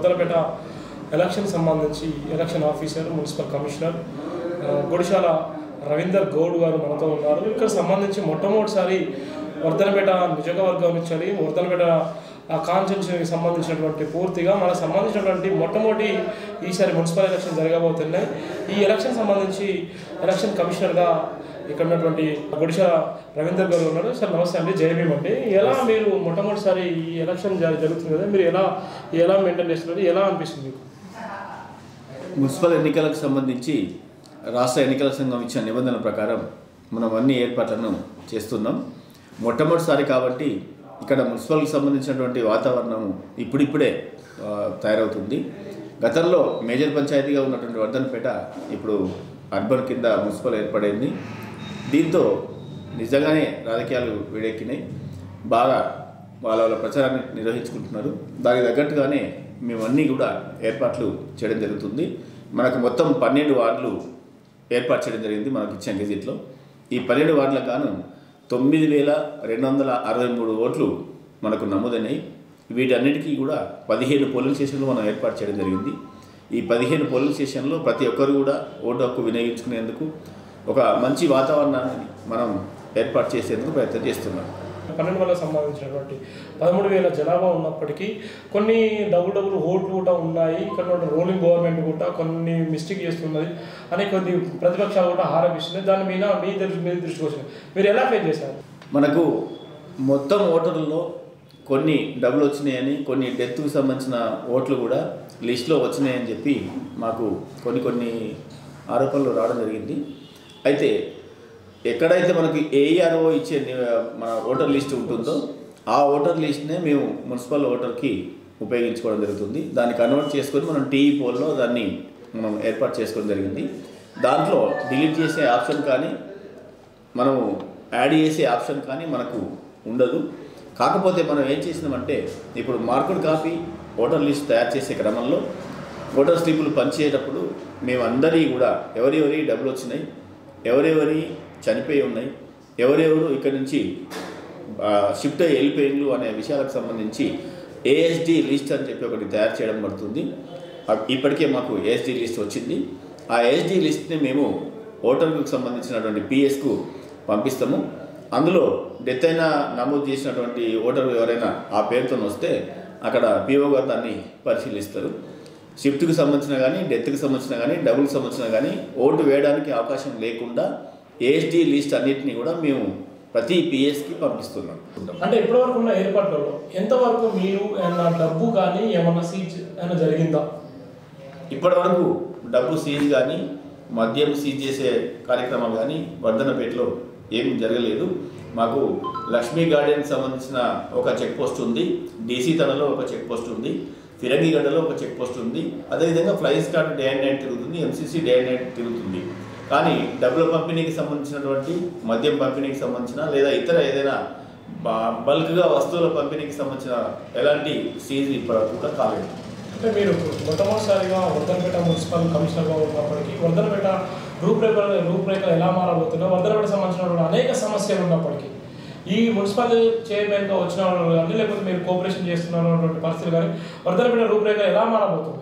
Wardhannapet election సంబంధించి election officer municipal commissioner ఆ, గుడిశాల రవీందర్ గౌడ్ గారు మనతో ఉన్నారు ఇక్కడ సంబంధించి మొట్టమొదటిసారి వర్ధనపేట నియోజకవర్గం నుంచి వర్ధనపేట ఆ కాన్స్టిట్యూన్సీకి సంబంధించినటువంటి పూర్తిగా మనకు సంబంధించినటువంటి మొట్టమొదటి ఈసారి మున్సిపల్ ఎలక్షన్ జరగబోతున్నాయి ఈ ఎలక్షన్ సంబంధించి ఎలక్షన్ కమిషనర్గా ఇక్కడ ఉన్నటువంటి గుడిశాల రవీందర్ గారు ఉన్నారు సార్ నమస్తే అండి జై భీమ్ అండి ఎలా మీరు మొట్టమొదటిసారి ఈ ఎలక్షన్ జ- జరుగుతుంది కదా మీరు ఎలా ఎలా మెయింటైన్ చేస్తున్నారు ఎలా అనిపిస్తుంది మీకు మున్సిపల్ ఎన్నికలకు సంబంధించి రాష్ట్ర ఎన్నికల సంఘం ఇచ్చిన నిబంధనల ప్రకారం మనం అన్ని ఏర్పాట్లను చేస్తున్నాం మొట్టమొదటిసారి కాబట్టి ఇక్కడ మున్సిపల్కి సంబంధించినటువంటి వాతావరణం ఇప్పుడిప్పుడే ఆ, తయారవుతుంది గతంలో మేజర్ పంచాయతీగా ఉన్నటువంటి వర్ధనపేట ఇప్పుడు అర్బన్ కింద మున్సిపల్ ఏర్పడింది దీంతో నిజంగానే రాజకీయాలు వేడెక్కినాయి బాగా వాళ్ళ వాళ్ళ ప్రచారాన్ని నిర్వహించుకుంటున్నారు దానికి తగ్గట్టుగానే మేమన్నీ కూడా ఏర్పాట్లు చేయడం జరుగుతుంది మనకు మొత్తం పన్నెండు వార్డులు ఏర్పాటు చేయడం జరిగింది మనకు ఇచ్చిన గెజిట్లో ఈ పన్నెండు వార్డులకు గాను తొమ్మిది వేల రెండు వందల అరవై మూడు ఓట్లు మనకు నమోదైనాయి వీటన్నిటికీ కూడా పదిహేను పోలింగ్ స్టేషన్లు మనం ఏర్పాటు చేయడం జరిగింది ఈ పదిహేను పోలింగ్ స్టేషన్లో ప్రతి ఒక్కరు కూడా ఓటు హక్కు వినియోగించుకునేందుకు ఒక మంచి వాతావరణాన్ని మనం ఏర్పాటు చేసేందుకు ప్రయత్నం చేస్తున్నాం పన్నెండు వేలకు సంబంధించినటువంటి పదమూడు వేల జనాభా ఉన్నప్పటికీ కొన్ని డబుల్ డబుల్ ఓట్లు కూడా ఉన్నాయి ఇక్కడ ఉన్న రూలింగ్ గవర్నమెంట్ కూడా కొన్ని మిస్టేక్ చేస్తున్నది అని కొద్ది ప్రతిపక్షాలు కూడా ఆరోపిస్తున్నాయి దాని మీద మీ దృష్టి మీ దృష్టికి వచ్చింది మీరు ఎలా ఫేస్ చేశారు మనకు మొత్తం ఓటర్లలో కొన్ని డబ్బులు వచ్చినాయని కొన్ని డెత్కు సంబంధించిన ఓట్లు కూడా లిస్ట్లో వచ్చినాయని చెప్పి మాకు కొన్ని కొన్ని ఆరోపణలు రావడం జరిగింది అయితే ఎక్కడైతే మనకి ఏఆర్ఓ ఇచ్చే ని- మన ఓటర్ లిస్ట్ ఉంటుందో ఆ ఓటర్ లిస్ట్నే మేము మున్సిపల్ ఓటర్కి ఉపయోగించుకోవడం జరుగుతుంది దాన్ని కన్వర్ట్ చేసుకొని మనం టీఈ పోల్లో దాన్ని మనం ఏర్పాటు చేసుకోవడం జరిగింది దాంట్లో డిలీట్ చేసే ఆప్షన్ కానీ మనము యాడ్ చేసే ఆప్షన్ కానీ మనకు ఉండదు కాకపోతే మనం ఏం చేసినామంటే ఇప్పుడు మార్కుడ్ కాపీ ఓటర్ లిస్ట్ తయారు చేసే క్రమంలో ఓటర్ స్లిప్పులు పంచేటప్పుడు మేము అందరి కూడా ఎవరెవరి డబ్బులు వచ్చినాయి ఎవరెవరి చనిపోయి ఉన్నాయి ఎవరెవరు ఇక్కడి నుంచి ఆ, షిఫ్ట్ అయ్యి వెళ్ళిపోయిండ్లు అనే విషయాలకు సంబంధించి ఏఎస్డి లిస్ట్ అని చెప్పి ఒకటి తయారు చేయడం పడుతుంది ఆ- ఇప్పటికే మాకు ఏఎస్డి లిస్ట్ వచ్చింది ఆ ఏఎస్డి లిస్ట్ని మేము ఓటర్కు సంబంధించినటువంటి పిఎస్కు పంపిస్తాము అందులో డెత్ అయినా నమోదు చేసినటువంటి ఓటర్ ఎవరైనా ఆ పేరుతో వస్తే అక్కడ పిఓ గారు దాన్ని పరిశీలిస్తారు షిఫ్ట్కి సంబంధించిన కానీ డెత్కి సంబంధించిన కానీ డబుల్కి సంబంధించిన కానీ ఓటు వేయడానికి అవకాశం లేకుండా ఏఎస్డి లిస్ట్ అన్నిటిని కూడా మేము ప్రతి పిఎస్కి పంపిస్తున్నాం అంటే ఇప్పటివరకు ఉన్న ఏర్పాట్లలో ఎంతవరకు మీరు ఏమన్నా డబ్బు కానీ ఏమన్నా సీజ్ ఏమైనా జరిగిందా ఇప్పటివరకు డబ్బు సీజ్ కానీ మద్యం సీజ్ చేసే కార్యక్రమం కానీ వర్ధనపేటలో ఏం జరగలేదు మాకు లక్ష్మీ గార్డెన్ సంబంధించిన ఒక చెక్ పోస్ట్ ఉంది డీసీ తనలో ఒక చెక్ పోస్ట్ ఉంది ఫిరంగిగడ్డలో ఒక చెక్ పోస్ట్ ఉంది అదేవిధంగా ఫ్లైస్ కార్డ్ డే అండ్ నైట్ తిరుగుతుంది ఎంసీసీ డే అండ్ నైట్ తిరుగుతుంది కానీ డబ్బుల పంపిణీకి సంబంధించినటువంటి మద్యం పంపిణీకి సంబంధించిన లేదా ఇతర ఏదైనా బ- బల్క్గా వస్తువుల పంపిణీకి సంబంధించిన ఎలాంటి సీజ్ ఇప్పటివరకు కూడా కాలేదు అంటే మీరు మొట్టమొదటిసారిగా వర్ధనపేట మున్సిపల్ కమిషనర్గా ఉన్నప్పటికీ వర్ధనపేట రూపురేఖ రూపురేఖలు ఎలా మారబోతున్నా వర్ధనపేట సంబంధించినటువంటి అనేక సమస్యలు ఉన్నప్పటికీ ఈ మున్సిపల్ చైర్మన్గా వచ్చిన వాళ్ళు కానీ లేకపోతే మీరు కోఆపరేషన్ చేస్తున్నటువంటి పరిస్థితులు కానీ వర్ధనపేట రూపురేఖ ఎలా మారబోతుంది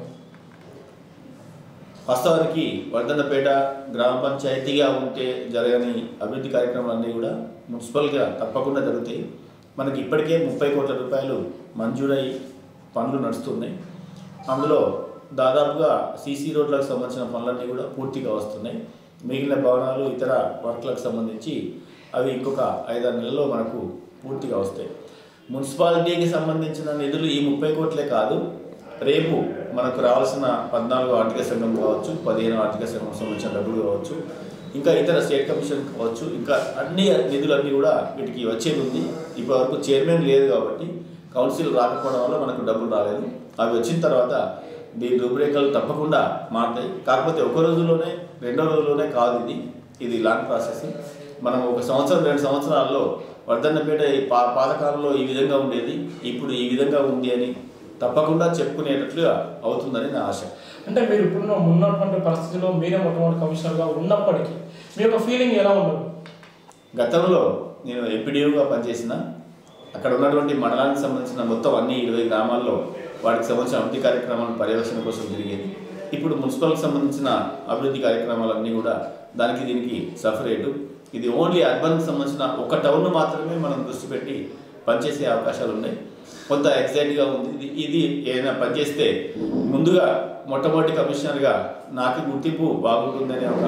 వాస్తవానికి వర్ధన్నపేట గ్రామ పంచాయతీగా ఉంటే జరగని అభివృద్ధి కార్యక్రమాలన్నీ కూడా మున్సిపల్గా తప్పకుండా జరుగుతాయి మనకి ఇప్పటికే ముప్పై కోట్ల రూపాయలు మంజూరై పనులు నడుస్తున్నాయి అందులో దాదాపుగా సీసీ రోడ్లకు సంబంధించిన పనులన్నీ కూడా పూర్తిగా వస్తున్నాయి మిగిలిన భవనాలు ఇతర వర్క్లకు సంబంధించి అవి ఇంకొక ఐదారు నెలల్లో మనకు పూర్తిగా వస్తాయి మున్సిపాలిటీకి సంబంధించిన నిధులు ఈ ముప్పై కోట్లే కాదు రేపు మనకు రావాల్సిన పద్నాలుగు ఆర్థిక సంఘం కావచ్చు పదిహేను ఆర్థిక సంఘం సంబంధించిన డబ్బులు కావచ్చు ఇంకా ఇతర స్టేట్ కమిషన్ కావచ్చు ఇంకా అన్ని నిధులన్నీ కూడా వీటికి వచ్చేది ఉంది ఇప్పటివరకు చైర్మన్ లేదు కాబట్టి కౌన్సిల్ రాకపోవడం వల్ల మనకు డబ్బులు రాలేదు అవి వచ్చిన తర్వాత దీని రూపురేఖలు తప్పకుండా మారుతాయి కాకపోతే ఒక రోజులోనే రెండో రోజులోనే కాదు ఇది ఇది లాంగ్ ప్రాసెస్ మనం ఒక సంవత్సరం రెండు సంవత్సరాల్లో వర్ధన్నపేట ఈ పా పాతకాలంలో ఈ విధంగా ఉండేది ఇప్పుడు ఈ విధంగా ఉంది అని తప్పకుండా చెప్పుకునేటట్లుగా అవుతుందని నా ఆశ అంటే మీరు ఇప్పుడున్న ఉన్నటువంటి పరిస్థితిలో మీరే మొట్టమొదటి కమిషనర్గా ఉన్నప్పటికీ మీ యొక్క ఫీలింగ్ ఎలా ఉండదు గతంలో నేను ఎంపీడీఓగా పనిచేసిన అక్కడ ఉన్నటువంటి మండలానికి సంబంధించిన మొత్తం అన్ని ఇరవై గ్రామాల్లో వాటికి సంబంధించిన అభివృద్ధి కార్యక్రమాల పర్యవేక్షణ కోసం తిరిగేది ఇప్పుడు మున్సిపల్కి సంబంధించిన అభివృద్ధి కార్యక్రమాలన్నీ కూడా దానికి దీనికి సపరేటు ఇది ఓన్లీ అర్బన్కి సంబంధించిన ఒక టౌన్ మాత్రమే మనం దృష్టి పెట్టి పనిచేసే అవకాశాలు ఉన్నాయి కొంత ఎక్సైట్గా ఉంది ఇది ఇది ఏదైనా పనిచేస్తే ముందుగా మొట్టమొదటి కమిషనర్గా నాకు గుర్తింపు బాగుంటుందనే ఒక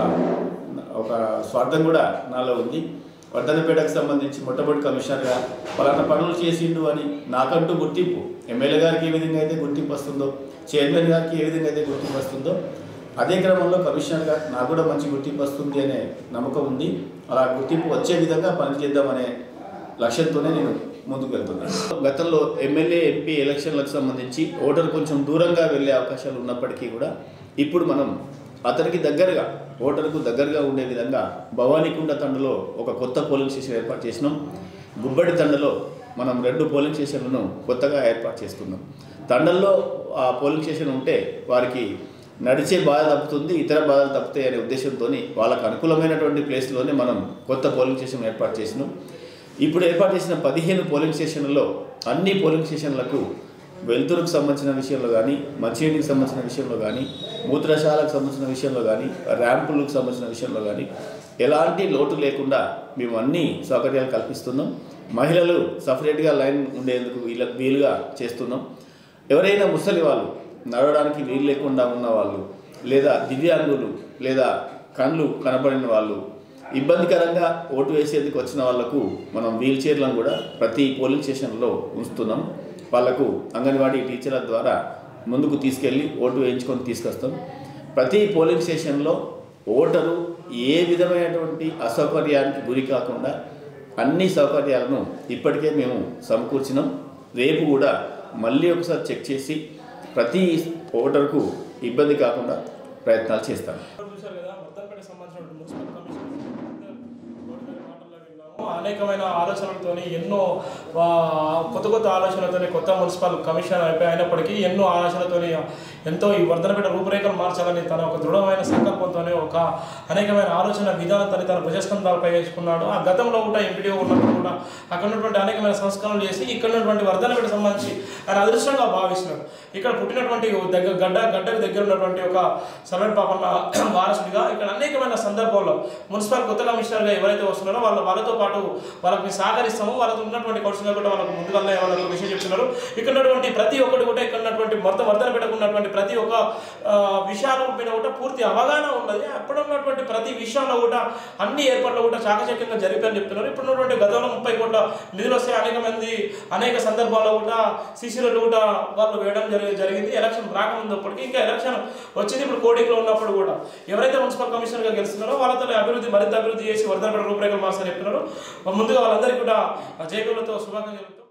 ఒక స్వార్థం కూడా నాలో ఉంది వర్ధనపేటకు సంబంధించి మొట్టమొదటి కమిషనర్గా పలానా పనులు చేసిండు అని నాకంటూ గుర్తింపు ఎమ్మెల్యే గారికి ఏ విధంగా అయితే గుర్తింపు వస్తుందో చైర్మన్ గారికి ఏ విధంగా అయితే గుర్తింపు వస్తుందో అదే క్రమంలో కమిషనర్గా నాకు కూడా మంచి గుర్తింపు వస్తుంది అనే నమ్మకం ఉంది అలా గుర్తింపు వచ్చే విధంగా పని చేద్దామనే లక్ష్యంతోనే నేను ముందుకు వెళ్తున్నాను గతంలో ఎమ్మెల్యే ఎంపీ ఎలక్షన్లకు సంబంధించి ఓటర్ కొంచెం దూరంగా వెళ్ళే అవకాశాలు ఉన్నప్పటికీ కూడా ఇప్పుడు మనం అతనికి దగ్గరగా ఓటర్కు దగ్గరగా ఉండే విధంగా భవానీకుండ తండలో ఒక కొత్త పోలింగ్ స్టేషన్ ఏర్పాటు చేసినాం గుబ్బడి తండలో మనం రెండు పోలింగ్ స్టేషన్లను కొత్తగా ఏర్పాటు చేసుకున్నాం తండల్లో ఆ పోలింగ్ స్టేషన్ ఉంటే వారికి నడిచే బాధ తప్పుతుంది ఇతర బాధలు తప్పుతాయి అనే ఉద్దేశంతో వాళ్ళకు అనుకూలమైనటువంటి ప్లేస్లోనే మనం కొత్త పోలింగ్ స్టేషన్ ఏర్పాటు చేసినాం ఇప్పుడు ఏర్పాటు చేసిన పదిహేను పోలింగ్ స్టేషన్లలో అన్ని పోలింగ్ స్టేషన్లకు వెలుతురుకు సంబంధించిన విషయంలో కానీ మంచినీటికి సంబంధించిన విషయంలో కానీ మూత్రశాలకు సంబంధించిన విషయంలో కానీ ర్యాంపులకు సంబంధించిన విషయంలో కానీ ఎలాంటి లోటు లేకుండా మేము అన్ని సౌకర్యాలు కల్పిస్తున్నాం మహిళలు సపరేట్గా లైన్ ఉండేందుకు వీల వీలుగా చేస్తున్నాం ఎవరైనా ముసలి వాళ్ళు నడవడానికి వీలు లేకుండా ఉన్న వాళ్ళు లేదా దివ్యాంగులు లేదా కళ్ళు కనపడిన వాళ్ళు ఇబ్బందికరంగా ఓటు వేసేందుకు వచ్చిన వాళ్లకు మనం వీల్ చైర్లను కూడా ప్రతి పోలింగ్ స్టేషన్లో ఉంచుతున్నాం వాళ్లకు అంగన్వాడీ టీచర్ల ద్వారా ముందుకు తీసుకెళ్ళి ఓటు వేయించుకొని తీసుకొస్తాం ప్రతి పోలింగ్ స్టేషన్లో ఓటరు ఏ విధమైనటువంటి అసౌకర్యానికి గురి కాకుండా అన్ని సౌకర్యాలను ఇప్పటికే మేము సమకూర్చినాం రేపు కూడా మళ్ళీ ఒకసారి చెక్ చేసి ప్రతి ఓటర్కు ఇబ్బంది కాకుండా ప్రయత్నాలు చేస్తాం చూశారు కదా మొత్తంపేట సంబంధించిన మున్సిపల్ కమిషన్ గోడి గారి మాటల్లో విన్నాము. అనేకమైన ఆలోచనలతోని ఎన్నో ఆ, కొత్త కొత్త ఆలోచనలతోని కొత్త మున్సిపల్ కమిషన్ అయిపోయి అయినప్పటికీ ఎన్నో ఆలోచనలతోని ఎంతో ఈ వర్ధనపేట రూపురేఖలు మార్చాలని తన ఒక దృఢమైన సంకల్పంతోనే ఒక అనేకమైన ఆలోచన విధానంతో తన భుజస్కంధాలపై వేసుకున్నాడు ఆ గతంలో కూడా ఎంపీడీఓ ఉన్నప్పుడు కూడా అక్కడ ఉన్నటువంటి అనేకమైన సంస్కరణలు చేసి ఇక్కడ ఉన్నటువంటి వర్ధనపేట సంబంధించి ఆయన అదృష్టంగా భావిస్తున్నాడు ఇక్కడ పుట్టినటువంటి దగ్గర గడ్డ గడ్డకు దగ్గర ఉన్నటువంటి ఒక సర్వెంట్ పాపన్న వారసుడిగా ఇక్కడ అనేకమైన సందర్భాల్లో మున్సిపల్ కొత్త కమిషనర్గా ఎవరైతే వస్తున్నారో వాళ్ళ వాళ్ళతో పాటు వాళ్ళకి సహకరిస్తాము వాళ్ళతో ఉన్నటువంటి కౌన్సిలర్ కూడా వాళ్ళకు ముందుగానే వాళ్ళకు విషయం చెప్తున్నారు ఇక్కడ ఉన్నటువంటి ప్రతి ఒక్కటి కూడా ఇక్కడ ఉన్నటువంటి మొత్తం వర్ధన పెట్టుకున్నటువంటి ప్రతి ఒక్క ఆ, విషయాల మీద కూడా పూర్తి అవగాహన ఉన్నది అప్పుడు ఉన్నటువంటి ప్రతి విషయంలో కూడా అన్ని ఏర్పాట్లు కూడా చాకచక్యంగా జరిపాయని చెప్తున్నారు ఇప్పుడు ఉన్నటువంటి గతంలో ముప్పై కోట్ల నిధులు వస్తే అనేక మంది అనేక సందర్భాల్లో కూడా సీసీలు కూడా వాళ్ళు వేయడం జరిగి జరిగింది ఎలక్షన్ రాకముందప్పటికీ ఇంకా ఎలక్షన్ వచ్చింది ఇప్పుడు కోడింగ్లో ఉన్నప్పుడు కూడా ఎవరైతే మున్సిపల్ కమిషనర్గా గెలుస్తున్నారో వాళ్ళతో అభివృద్ధి మరింత అభివృద్ధి చేసి వర్ధనపేట రూపురేఖలు మార్చాలని చెప్తున్నారు ముందుగా వాళ్ళందరికీ కూడా జయకులతో శుభాకాంక్షలు